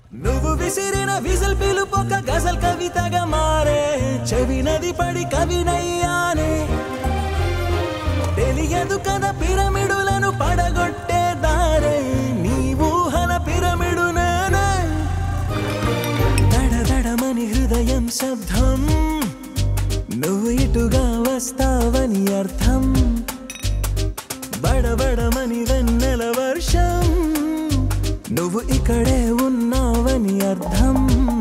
నువ్వు విసిరిన విజల్ పిలుపొక గజల్ కవితగా మారే చెవి నది పడి కవినయ్యానే తెలియదు కదా పిరమిడులను పడగొట్టే దారే నీ ఊహల పిరమిడు నేనే దడదడమని హృదయం శబ్దం నువ్వు ఇటుగా వస్తావని అర్థం బడబడమని వెన్నెల వర్షం నువ్వు ఇక్కడే ఉన్నావని అర్థం